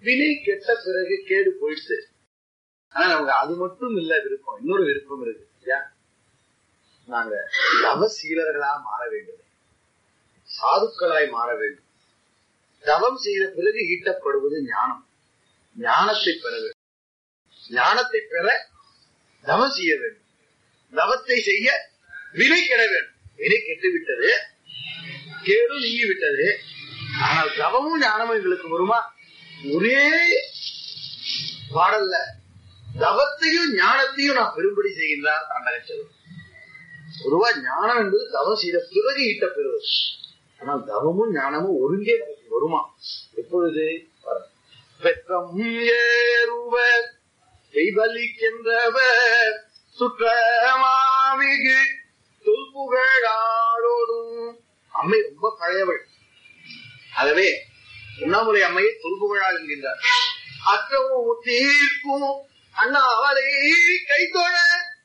வினை கெட்ட பிறகு கேடு போயிடுச்சு ஆனா நமக்கு அது மட்டும் இல்ல விருப்பம் இன்னொரு விருப்பம் இருக்கு இல்லையா நாங்க தவசீலர்களா மாற வேண்டும் சாதுக்களாய் மாற வேண்டும் தவம் செய்த பிறகு ஈட்டப்படுவது ஞானம் ஞானத்தை பெற வேண்டும் ஞானத்தை பெற தவம் செய்ய வேண்டும் தவத்தை செய்ய வினை கெட வேண்டும் வினை கெட்டு விட்டது கேடு நீங்கி விட்டது ஆனால் தவமும் ஞானமும் எங்களுக்கு வருமா ஒரே பாடல்ல தவத்தையும் ஞானத்தையும் நான் பெரும்படி செய்கின்றார் அண்டக செல்வம் பொதுவா ஞானம் என்பது தவம் செய்த பிறகு ஈட்ட பெறுவது ஆனால் தவமும் ஞானமும் ஒருங்கே நமக்கு வருமா எப்பொழுது வெக்கம் ஏறுவர் செய்வலிக்கின்றவர் சுற்றமாமிகு தொல்புகழாளோடும் அம்மை ரொம்ப பழையவள் ஆகவே உண்ணாமுறை அம்மையை தொல்புகழாள் என்கின்றார் அற்றவும் தீர்க்கும் அண்ணாவலை கைத்தொழ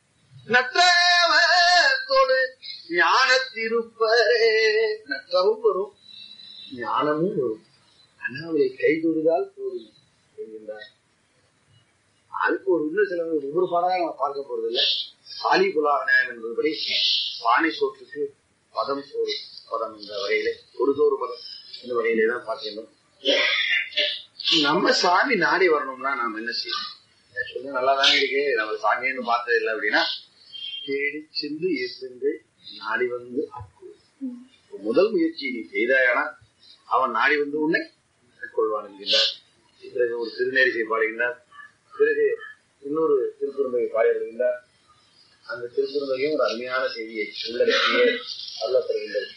நற்றவத்தோடு ஞானத்திருப்பரே நற்றவும் வரும் ஞானமும் வரும் அண்ணாவலை கைதொடுதால் போதும் என்கின்றார் அதுக்கு ஒரு இன்னும் சில ஒவ்வொரு பாடம் நம்ம பார்க்க போறது இல்ல சாலி புலாவினாயம் என்பதுபடி பானை சோற்றுக்கு பதம் சோறு பதம் என்ற வகையிலே ஒரு சோறு பதம் இந்த வகையிலே தான் பார்க்கணும் நம்ம சாமி நாடி வரணும்னா நாம என்ன செய்யணும் சொல்ல நல்லா தானே இருக்கு நம்ம சாமின்னு பார்த்தது இல்லை அப்படின்னா தேடி சென்று ஏற்று நாடி வந்து ஆட்கொள்ளும். முதல் முயற்சி நீ செய்தாயானா அவன் நாடி வந்து உன்னை ஆட்கொள்வான் என்கின்றார் பிறகு ஒரு திருநேரிசை பாடுகின்றார் பிறகு இன்னொரு திருக்குறளை பாடியிருக்கின்றார் அந்த திருக்குறளையும் ஒரு அருமையான செய்தியை உள்ளடக்கியே அருளப்படுகின்றது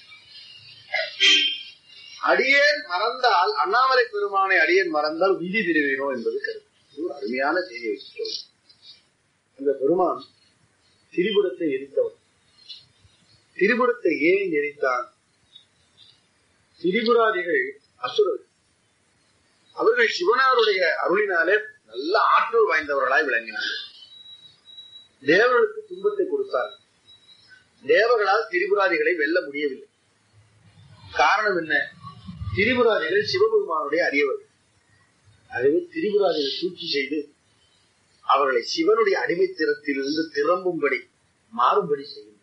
அடியேன் மறந்தால் அண்ணாமலை பெருமானை அடியேன் மறந்தால் விதி பிரிவினோ என்பது கருத்து இது ஒரு அருமையான செய்தியை சொல்லும் அந்த பெருமான் திரிபுரத்தை எரித்தவன் திரிபுரத்தை ஏன் எரித்தான் திரிபுராதிகள் அசுரர்கள் அவர்கள் சிவனாருடைய அருளினாலே நல்ல ஆற்றல் வாய்ந்தவர்களாய் விளங்கினார்கள் தேவர்களுக்கு துன்பத்தை கொடுத்தார் தேவர்களால் திரிபுராதிகளை வெல்ல முடியவில்லை காரணம் என்ன திரிபுராதிகள் சிவபெருமானுடைய அடியவர்கள் ஆகவே திரிபுராதிகளை சூழ்ச்சி செய்து அவர்களை சிவனுடைய அடிமைத்திறத்திலிருந்து திரும்பும்படி மாறும்படி செய்கின்றனர்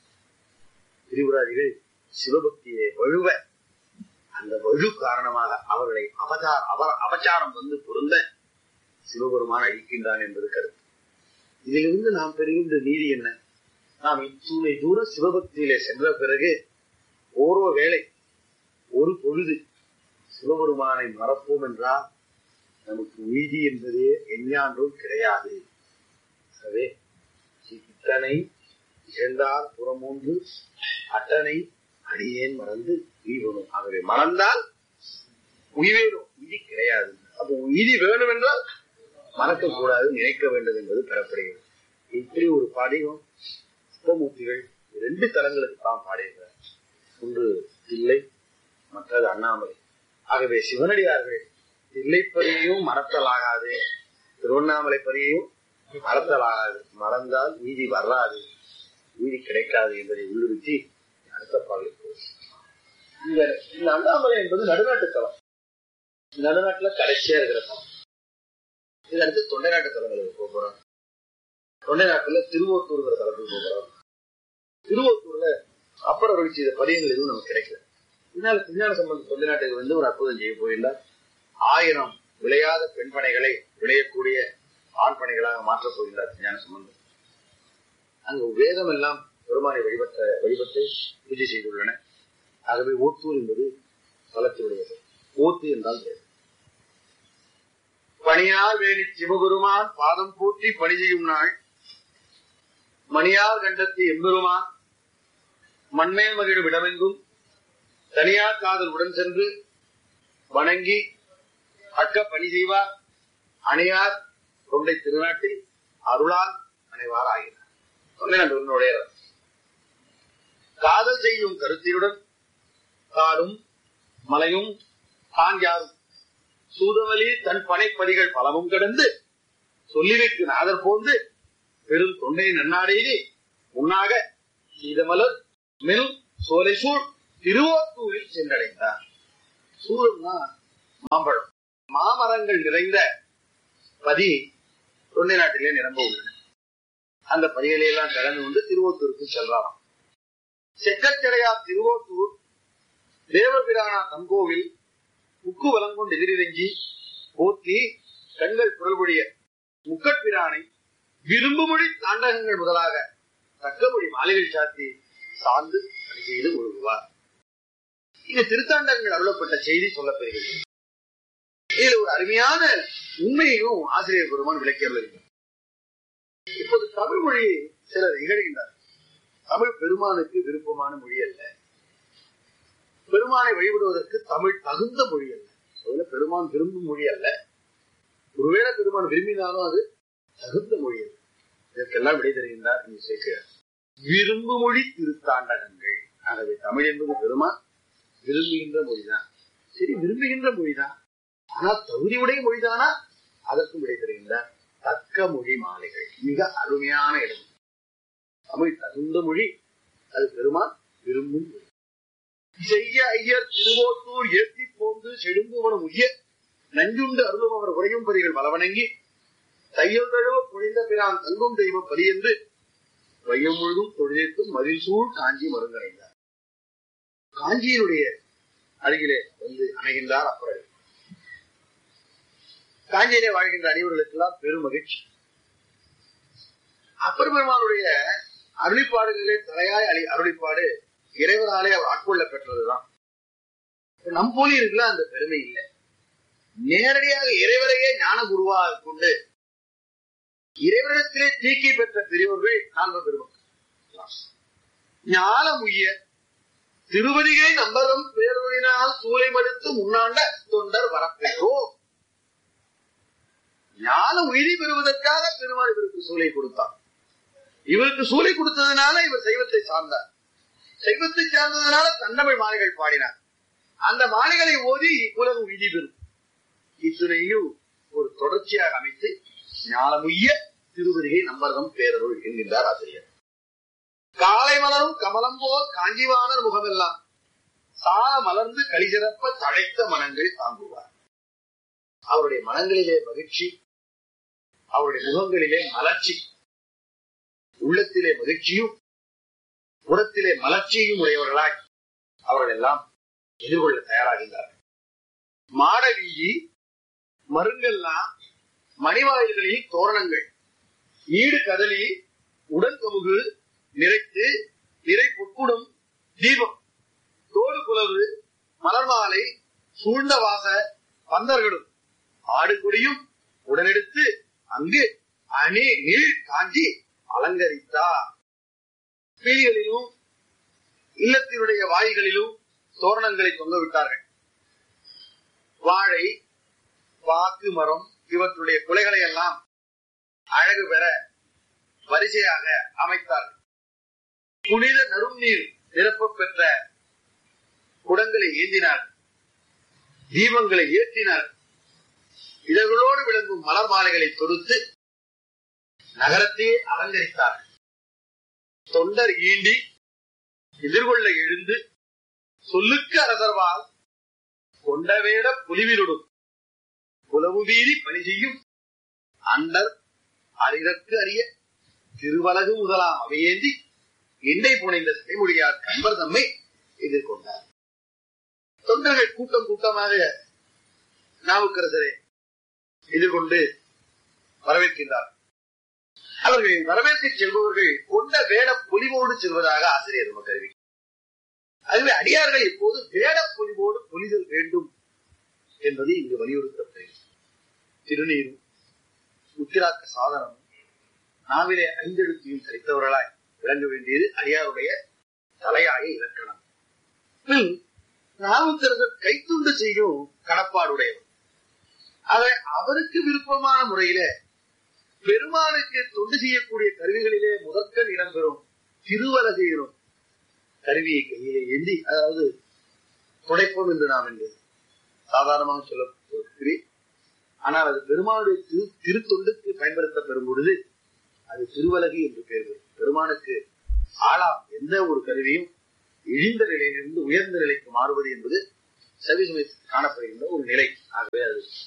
திரிபுராதிகள் சிவபக்தியை வழுவ அந்த வலு காரணமாக அவர்களை அவதார் அவர் அபச்சாரம் வந்து பொருந்த சிவபெருமான் அழிக்கின்றான் என்பது கருத்து இதிலிருந்து நாம் பெறுகின்ற நீதி என்ன நாம் இத்தூணை தூரம் சிவபக்தியிலே சென்ற பிறகு ஓரோ வேளை ஒரு பொழுது சிவபெருமானை மறப்போம் என்றால் நமக்கு நீதி என்பதே எஞ்ஞான்றும் கிடையாது எனவே இத்தனை இரண்டார் புறமூன்று அட்டனை அடியேன் மறந்து உய்வனும் ஆகவே மறந்தால் உய்வேனும் விதி கிடையாது அப்போ விதி வேணும் என்றால் மறக்க கூடாது நினைக்க வேண்டும் என்பது பெறப்படுகிறது இப்படி ஒரு பாடியும் சிவமூர்த்திகள் இரண்டு தலங்களுக்கு தான் பாடியிருக்கிறார் ஒன்று தில்லை மற்றது அண்ணாமலை ஆகவே சிவனடியார்கள் தில்லை பரியையும் மறத்தலாகாது திருவண்ணாமலை பரியையும் மறத்தலாகாது மறந்தால் நீதி வராது நீதி கிடைக்காது என்பதை உள்ளுறுத்தி அடுத்த பாடலுக்கு இந்த இந்த அண்ணாமலை என்பது நடுநாட்டு தலம் நடுநாட்டுல கடைசியா இருக்கிற தலம் இது அடுத்து தொண்டை நாட்டு தலங்களுக்கு போக போறோம் தொண்டை நாட்டுல திருவோத்தூர்ங்கிற தலத்துக்கு போக போறோம் திருவோத்தூர்ல அப்பர் அருள் செய்த பதியங்கள் எதுவும் நமக்கு கிடைக்கல இதனால திருஞான சம்பந்த தொண்டை நாட்டுக்கு வந்து ஒரு அற்புதம் செய்ய போயிருந்தார் ஆயிரம் விளையாத பெண் பனைகளை விளையக்கூடிய ஆண் பனைகளாக மாற்றப் போகின்றார் திருஞான சம்பந்தம் அங்கு வேதம் எல்லாம் பெருமானை வழிபட்ட வழிபட்டு பூஜை செய்துள்ளன ஆகவே ஓத்தூர் என்பது தலத்தினுடையது ஓத்து என்றால் வேதம் பணியார் வேணி சிவபெருமான் பாதம் போற்றி பணி செய்யும் நாள் மணியார் கண்டத்து எம்பெருமான் மண்மேல் மகிழும் இடமெங்கும் தனியார் காதல் உடன் சென்று வணங்கி அக்க பணி செய்வார் அணையார் தொண்டை திருநாட்டில் அருளால் அணைவார் ஆகிறார் சொன்னேன் உன்னுடைய காதல் செய்யும் கருத்தியுடன் காடும் மலையும் காஞ்சாரும் சூதவலி தன் பனைப்படிகள் பலவும் கடந்து சொல்லிவிட்டு நாதர் போந்து பெரும் தொண்டை நன்னாடையிலே உண்ணாக சீதமலர் மெல் சோலை சூழ் திருவோத்தூரில் சென்றடைந்தார் சூழல்னா மாம்பழம் மாமரங்கள் நிறைந்த பதி தொண்டை நாட்டிலே நிரம்ப உள்ளன அந்த பதிகளை எல்லாம் கடந்து கொண்டு திருவோத்தூருக்கு செல்றாராம் செக்கச்சடையா திருவோத்தூர் தேவபிரானா தங்கோவில் உக்கு வலங்கொண்டு எதிரிறங்கி போத்தி கண்கள் குரல்பொழிய முக்கட்பிரானை விரும்புமொழி தாண்டகங்கள் முதலாக தக்கமொழி மாலைகள் சாத்தி சார்ந்து பணி செய்து ஒழுகுவார் இந்த திருத்தாண்டகங்கள் அருளப்பட்ட செய்தி சொல்லப்பெறுகிறது இதுல ஒரு அருமையான உண்மையையும் ஆசிரியர் பெருமான் விளக்கி வருகிறார் இப்போது தமிழ் மொழி சிலர் இகழ்கின்றார் தமிழ் பெருமானுக்கு விருப்பமான மொழி அல்ல பெருமானை வழிபடுவதற்கு தமிழ் தகுந்த மொழி அல்ல அதுல பெருமான் விரும்பும் மொழி அல்ல ஒருவேளை பெருமான் விரும்பினாலும் அது தகுந்த மொழி அல்ல இதற்கெல்லாம் விடை தருகின்றார் இங்கு சேர்க்கிறார் விரும்பு மொழி திருத்தாண்டகங்கள் ஆகவே தமிழ் என்பது பெருமான் விரும்புகின்ற மொழிதான் சரி விரும்புகின்ற மொழிதான் ஆனா தகுதியுடைய மொழிதானா அதற்கும் விடை தருகின்றார் தக்க மொழி மாலைகள் மிக அருமையான இடம் தமிழ் தகுந்த மொழி அது பெருமான் விரும்பும் மொழி செய்ய ஐயர் திருவோத்தூர் ஏத்தி போந்து செடும்புவனம் உய்ய நஞ்சுண்டு அருளும் அவர் உரையும் பரிகள் பலவணங்கி தையல் தழுவ பொழிந்த பிரான் தங்கும் தெய்வ பலி என்று வையம் முழுதும் தொழிலைத்தும் மதில் சூழ் காஞ்சி மருந்தடைந்தார் காஞ்சியினுடைய அருகிலே வந்து அமைகின்றார் அப்புறம் காஞ்சியிலே வாழ்கின்ற அடிவர்களுக்கெல்லாம் பெரும் மகிழ்ச்சி அப்பர் பெருமானுடைய அருளிப்பாடுகளிலே தலையாய் அழி அருளிப்பாடு இறைவனாலே அவர் ஆட்கொள்ள பெற்றதுதான் நம் போலி இருக்குல்ல அந்த பெருமை இல்லை நேரடியாக இறைவரையே ஞான குருவாக கொண்டு இறைவனிடத்திலே தீக்கி பெற்ற பெரியவர்கள் நான்கு பெருமக்கள் ஞானம் உய்ய திருவடிகை நம்பரும் பேரொழினால் சூளை மடுத்து முன்னாண்ட தொண்டர் வரப்பெற்றோம் ஞான உயிரி பெறுவதற்காக பெருமாள் இவருக்கு சூளை கொடுத்தார் இவருக்கு சூளை கொடுத்ததுனால இவர் சைவத்தை சார்ந்தார் சைவத்தை சார்ந்ததுனால தன்னமிழ் மாலைகள் பாடினார் அந்த மாலைகளை ஓதி உலகம் விதி பெறும் இத்துணையும் ஒரு தொடர்ச்சியாக அமைத்து ஞானமுய்ய திருவதிகை நம்பர்தம் பேரருள் என்கின்றார் ஆசிரியர் காலை மலரும் கமலம் போல் காஞ்சிவானர் முகமெல்லாம் சால மலர்ந்து கலிசிறப்ப தழைத்த மனங்கள் தாங்குவார் அவருடைய மனங்களிலே மகிழ்ச்சி அவருடைய முகங்களிலே மலர்ச்சி உள்ளத்திலே மகிழ்ச்சியும் புறத்திலே மலர்ச்சியும் உடையவர்களாய் அவர்கள் எல்லாம் எதிர்கொள்ள தயாராகின்றார்கள் மாட வீதி மருங்கெல்லாம் மணிவாயில்களில் தோரணங்கள் ஈடு கதலி உடன் தொமுகு நிறைத்து நிறை பொற்குடம் தீபம் தோடு குலவு மலர் மாலை சூழ்ந்த வாச பந்தர்களும் ஆடு கொடியும் உடனெடுத்து அங்கு அணி நீள் காஞ்சி அலங்கரித்தார் பீலிகளிலும் இல்லத்தினுடைய வாய்களிலும் தோரணங்களை தொங்க விட்டார்கள் வாழை வாக்கு மரம் இவற்றுடைய குலைகளை எல்லாம் அழகு பெற வரிசையாக அமைத்தார்கள் புனித நறுநீர் நிரப்ப பெற்ற குடங்களை ஏந்தினார் தீபங்களை ஏற்றினார் இதழ்களோடு விளங்கும் மலர் மாலைகளை தொடுத்து நகரத்தையே அலங்கரித்தார்கள் தொண்டர் ஈண்டி எதிர்கொள்ள எழுந்து சொல்லுக்கு அரசர்வால் கொண்ட வேட புலிவிருடும் புலவு வீதி பணி செய்யும் அண்டர் அறிதற்கு அறிய திருவலகு முதலாம் அவையேந்தி எண்ணெய் புனைந்த சிறைமொழியார் கண்பர் தம்மை எதிர்கொண்டார் தொண்டர்கள் கூட்டம் கூட்டமாக நாவுக்கரசரை எதிர்கொண்டு வரவேற்கின்றார் அவர்கள் வரவேற்க செல்பவர்கள் கொண்ட வேட பொலிவோடு செல்வதாக ஆசிரியர் நமக்கு அறிவிக்கிறார் அதுவே அடியார்கள் இப்போது வேட பொலிவோடு பொலிதல் வேண்டும் என்பது இங்கு வலியுறுத்தப்படுகிறது திருநீரும் உத்திராக்க சாதனமும் நாவிலே ஐந்தெழுத்தையும் சரித்தவர்களாய் விளங்க வேண்டியது அடியாருடைய தலையாய இலக்கணம் பின் நாவுக்கரசர் கைத்துண்டு செய்யும் கடப்பாடுடையவர் அதை அவருக்கு விருப்பமான முறையில பெருமானுக்கு தொண்டு செய்யக்கூடிய கருவிகளிலே முதற்கண் இடம்பெறும் திருவலகையிலும் கருவியை கையிலே ஏந்தி அதாவது துடைப்பம் என்று நாம் என்று சாதாரணமாக சொல்லப்படுகிறேன் ஆனால் அது பெருமானுடைய திரு திருத்தொண்டுக்கு பயன்படுத்தப்பெறும் பொழுது அது திருவலகு என்று பெயர் பெறும் பெருமானுக்கு ஆளாம் எந்த ஒரு கருவியும் இழிந்த நிலையிலிருந்து உயர்ந்த நிலைக்கு மாறுவது என்பது சவிசமயத்தில் காணப்படுகின்ற ஒரு நிலை ஆகவே அது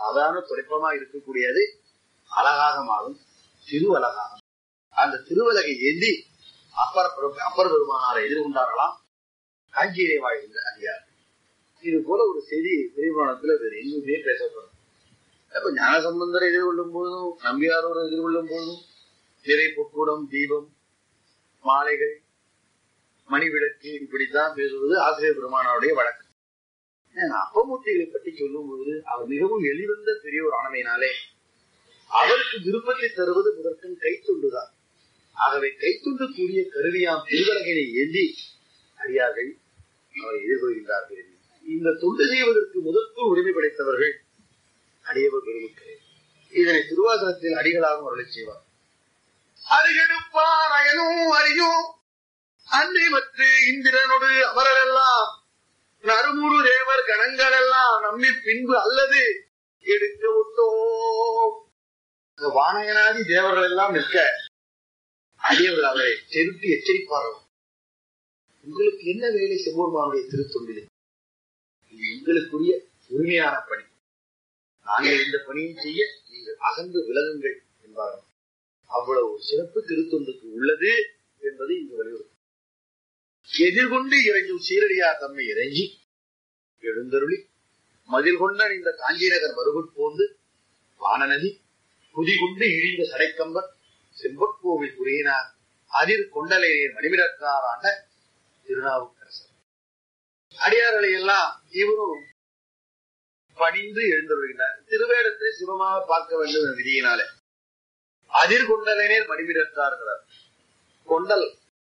சாதாரண துடைப்பமா இருக்கக்கூடியது அழகாக மாறும் திருவலகாக அந்த திருவலகை ஏந்தி அப்பர் பெரு- அப்பர் பெருமானாரை எதிர்கொண்டார்களாம் காஞ்சியிலே வாழ்கின்ற அதிகாரி இது போல ஒரு செய்தி திரிபுவனத்துல வேறு எங்குமே பேசப்படும் அப்ப ஞானசம்பந்தரை எதிர்கொள்ளும் போதும் நம்பியாரோடு எதிர்கொள்ளும் போதும் திரை பொற்கூடம் தீபம் மாலைகள் மணிவிளக்கு இப்படித்தான் பேசுவது ஆசிரியர் பெருமானாருடைய வழக்கு ஏன் அப்பமூர்த்திகளை பற்றி சொல்லும் போது அவர் மிகவும் எளிவந்த பெரியோர் ஆனமையினாலே அவருக்கு விருப்பத்தை தருவது முதற்கண் கைத்துண்டுதான் ஆகவே கைத்துண்டு கூடிய கருவியாம் திருவலகினை ஏந்தி அடியார்கள் அவரை எதிர்கொள்கின்றார்கள் இந்த தொண்டு செய்வதற்கு முதற்கு உரிமை படைத்தவர்கள் அடியவர் பெருமக்களே இதனை திருவாசகத்தில் அடிகளாகவும் அருளை செய்வார் அருகெடுப்பார் அயனும் அறியும் அன்றி மற்ற இந்திரனோடு அவரெல்லாம் நறுமுறு தேவர் கணங்கள் எல்லாம் நம்மி பின்பு அல்லது எடுக்க விட்டோம் இந்த வானயனாதி தேவர்கள் எல்லாம் நிற்க அடியவர்கள் அவரை செலுத்தி எச்சரிப்பாரோ உங்களுக்கு என்ன வேலை செவ்வொருமானுடைய திருத்தொண்டிலே இது எங்களுக்குரிய உரிமையான பணி நாங்கள் இந்த பணியை செய்ய நீங்கள் அகன்று விலகுங்கள் என்பார்கள் அவ்வளவு சிறப்பு திருத்தொண்டுக்கு உள்ளது என்பதை இங்கு வலியுறுத்தும் எதிர்கொண்டு இறைஞ்சும் சீரடியார் தம்மை இறைஞ்சி எழுந்தருளி மதில் கொண்ட இந்த காஞ்சி நகர் மறுகுட் போந்து வானநதி குதிகுண்டு இழிந்த சடைக்கம்பர் செம்பற்கோவில் குறையினார் அதிர் கொண்டலை மணிவிடத்தார் ஆண்ட திருநாவுக்கரசர் அடியார்களை எல்லாம் இவரும் பணிந்து எழுந்தருள்கிறார் திருவேடத்தை சிவமாக பார்க்க வேண்டும் என்ற விதியினாலே அதிர் கொண்டலைநேர் மணிவிடத்தார்கிறார் கொண்டல்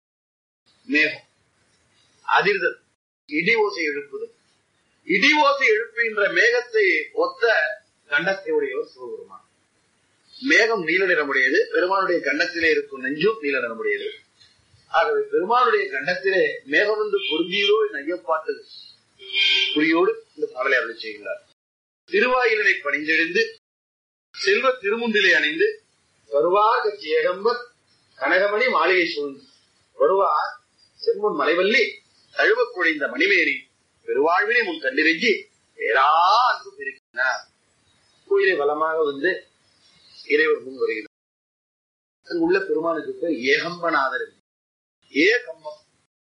மேகம் அதிர்தல் இடி ஓசை எழுப்புதல் இடி ஓசை எழுப்புகின்ற மேகத்தை ஒத்த கண்டத்தை உடையவர் சிவபெருமான் மேகம் நீல நிறமுடையது பெருமானுடைய கண்டத்திலே இருக்கும் நெஞ்சும் நீல நிறமுடையது ஆகவே பெருமானுடைய கண்டத்திலே மேகம் வந்து பொருந்தியதோ என் ஐயப்பாட்டு குறியோடு இந்த பாடலை அருள் செய்கிறார் திருவாயிலனை பணிந்தெழுந்து செல்வ திருமுண்டிலை அணிந்து வருவார் கட்சி ஏகம்பர் கனகமணி மாளிகை சூழ்ந்து வருவார் செம்மன் மலைவல்லி தழுவ குழைந்த மணிமேனி பெருவாழ்வினை முன் கண்டிருஞ்சி பேரா அன்பு பெருக்கினார் கோயிலை வளமாக வந்து இறைவர் முன் வருகிறார் அங்கு உள்ள பெருமானுக்கு பேர் ஏகம்பநாதர் என்று. ஏ கம்பம்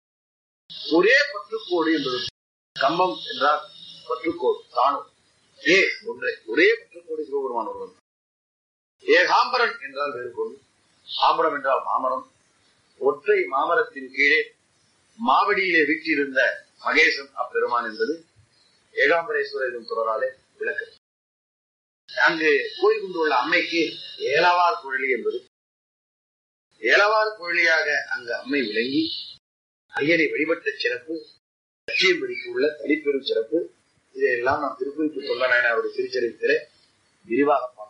ஒரே பற்றுக்கோடு என்பது கம்பம் என்றால் பற்றுக்கோடு தானும் ஏ ஒன்றே ஒரே பற்றுக்கோடு சிவபெருமான் ஒருவன் ஏகாம்பரன் என்றால் வேறு பொருள் ஆம்பரம் என்றால் மாமரம் ஒற்றை மாமரத்தின் கீழே மாவடியிலே வீற்றிருந்த மகேசன் அப்பெருமான் என்பது ஏகாம்பரேஸ்வரர் எனும் தொடராலே விளக்கு அங்கு கோயில் கொண்டுள்ள அம்மைக்கு ஏலவார் குழலி என்பது ஏலவார் குழலியாக அங்கு அம்மை விளங்கி ஐயனை வழிபட்ட சிறப்பு லட்சியம்படிக்கு உள்ள தனிப்பெரும் சிறப்பு இதையெல்லாம் நாம் திருக்குறிப்பு சொல்ல அவருடைய திருச்சரித்திலே விரிவாக பார்ப்போம்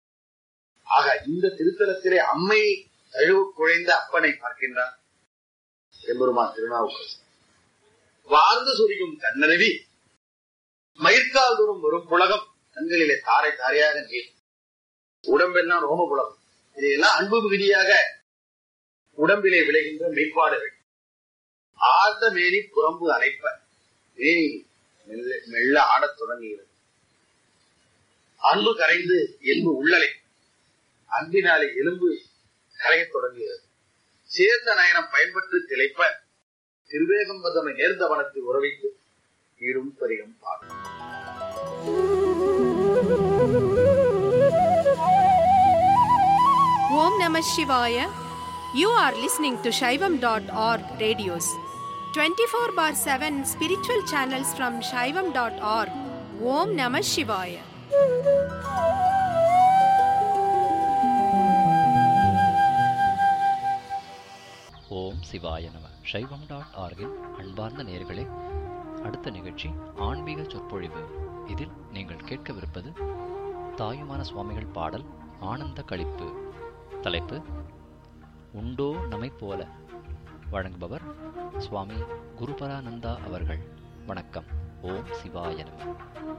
ஆக இந்த திருத்தலத்திலே அம்மை தழுவு குழைந்த அப்பனை பார்க்கின்றார் எம்பெருமான் திருநாவுக்கரசர் வாழ்ந்து சொரியும் கண்ணருவி மயிர்கால் தோறும் வரும் புலகம் கண்களிலே தாரை தாரையாக நீர் உடம்பெல்லாம் ரோம புலகம் இதையெல்லாம் அன்பு மிகுதியாக உடம்பிலே விளைகின்ற மெய்ப்பாடுகள் ஆழ்ந்த மேனி புறம்பு அரைப்ப மேனி மெல்ல மெல்ல ஆடத் தொடங்குகிறது அன்பு கரைந்து எலும்பு உள்ளலை அன்பினாலே எலும்பு கரையத் தொடங்குகிறது சேர்ந்த நயனம் பயன்பட்டு திளைப்ப திருவேகம்பதமை நேர்ந்த வனத்தை உறவித்து ஈடும் பரிகம் பாடும் Om Namah Shivaya. You are listening to Shaivam.org radios. 24 bar 7 spiritual channels from Shaivam.org. Om Namah Shivaya. ஓம் சிவாய நம சைவம் டாட் ஆர்கின் அன்பார்ந்த நேயர்களே அடுத்த நிகழ்ச்சி ஆன்மீக சொற்பொழிவு இதில் நீங்கள் கேட்கவிருப்பது தாயுமான சுவாமிகள் பாடல் ஆனந்த களிப்பு தலைப்பு உண்டோ நமை போல வழங்குபவர் சுவாமி குருபரானந்தா அவர்கள் வணக்கம் ஓம் சிவாய நம